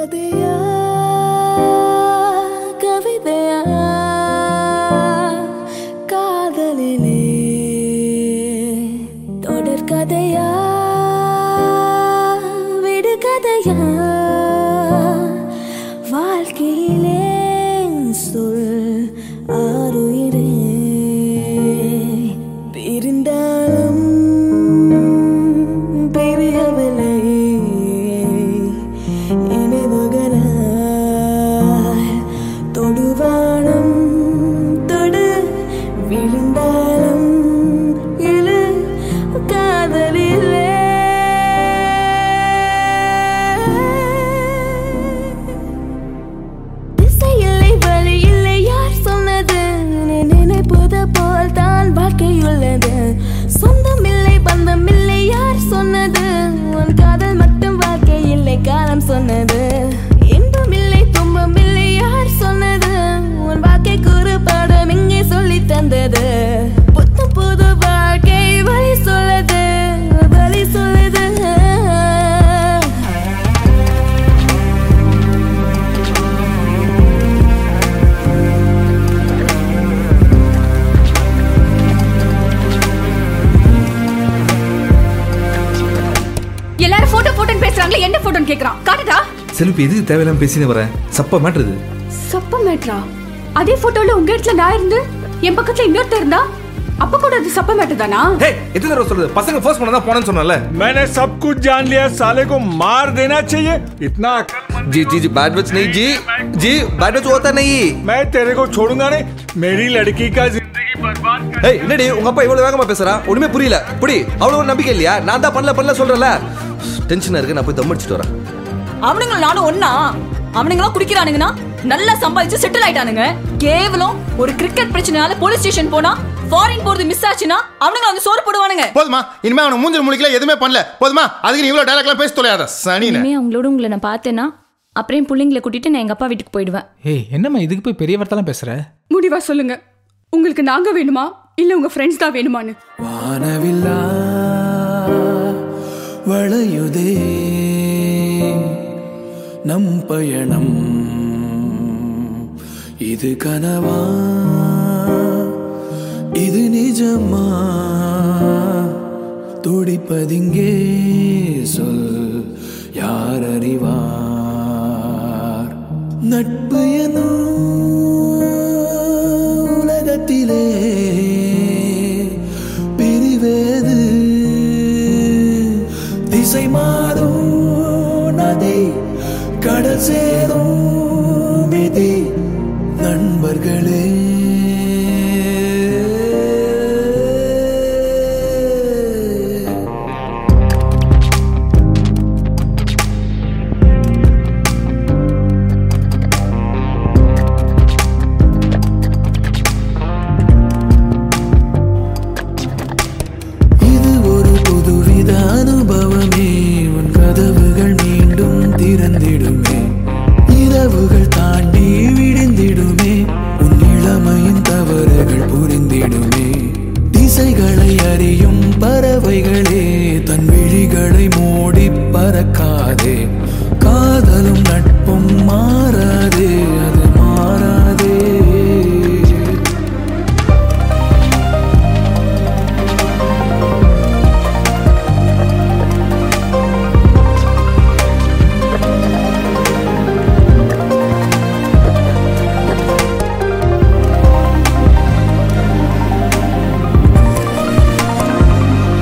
கதையா கவிதையா காதலிலே தொடர் கதையா விடுகதையா வாழ்க்கையிலே சொல் ஆறுயிரே பிரிந்தாலும் பிரியவில்லை நினைவுகளால் தொடுவானம் தொடு விழுந்தாலும் இழு காதலிலே திசையில்லை வழி இல்லை யார் சொன்னது நீ நினைப்பது போல் தான் வாழ்க்கையுள்ளது சொந்தம் இல்லை பந்தம் இல்லை யார் சொன்னது உன் காதல் மட்டும் வாழ்க்கை இல்லை காலம் சொன்னது இன்பம் இல்லை துன்பம் இல்லை யார் சொன்னது உன் வாழ்க்கை கூறு பாடம் இங்கே சொல்லி தந்தது புத்தம் புது வாழ்க்கை வழி சொல்லுது வழி சொல்லுது எல்லாரும் போட்டோ போட்டோன்னு பேசுறாங்களே என்ன போட்டோன்னு கேக்குறான் காட்டுடா செல்வி எதுக்கு தேவையில்லாம பேசினே வரேன் சப்பா மாட்டுறது சப்ப மேட்ரா அதே போட்டோல உங்க இடத்துல நான் இருந்து என் பக்கத்துல இன்னொருத்தர் இருந்தா அப்ப கூட அது சப்ப மேட்டர் தானா ஹே எத்தனை தடவை சொல்றது பசங்க ஃபர்ஸ்ட் பண்ண தான் போனேன்னு சொன்னல मैंने सब कुछ जान लिया साले को मार देना चाहिए इतना अक्ल मत- जी जी जी बैड वच नहीं जी जी बैड वच होता नहीं मैं तेरे को छोड़ूंगा नहीं मेरी लड़की का जिंदगी बर्बाद कर ஏய் என்னடி உங்க அப்பா இவ்வளவு வேகமா பேசுறான் ஒண்ணுமே புரியல புடி அவ்வளவு நம்பிக்கை இல்லையா நான் தான் பண்ணல பண்ணல சொல்றல டென்ஷனா இருக்கு நான் போய் தம் அடிச்சிட்டு வரேன் அவனுங்க நானும் ஒன்னா அவனுங்களாம் குடிக்கிறானுங்கன்னா நல்லா சம்பாதிச்சு செட்டில் ஆயிட்டானுங்க கேவலம் ஒரு கிரிக்கெட் பிரச்சனையால போலீஸ் ஸ்டேஷன் போனா ஃபாரின் போறது மிஸ் ஆச்சுன்னா அவனுங்க வந்து சோறு போடுவானுங்க போதுமா இனிமே அவனை மூஞ்சில் முழிக்கல எதுவுமே பண்ணல போதுமா அதுக்கு நீ இவ்வளவு டைலாக்லாம் பேச தொலையாத சனின இனிமே அவங்களோட உங்களை நான் பார்த்தேன்னா அப்புறம் என் பிள்ளைங்களை கூட்டிட்டு நான் எங்க அப்பா வீட்டுக்கு போயிடுவேன் ஏய் என்னம்மா இதுக்கு போய் பெரிய வார்த்தைலாம் பேசுற முடிவா சொல்லுங்க உங்களுக்கு நாங்க வேணுமா இல்ல உங்க ஃப்ரெண்ட்ஸ் தான் வேணுமான்னு வானவில்லா வளையுதே நம் பயணம் இது கனவா இது நிஜமா துடிப்பதிங்கே சொல் யார் அறிவார் நட்பு எனும் உலகத்திலே பிரிவேது திசை மாறும் நதி கடல் சேரும் விதி நண்பர்களே இது ஒரு புதுவித அனுபவமே உன் கதவுகள் மீண்டும் திறந்திடுமே இரவுகள் தாண்டி விடிந்திடுமே உன் இளமையின் தவறுகள் புரிந்திடுமே திசைகளை அறியும் பறவைகளே தன் விழிகளை மூடி பறக்காதே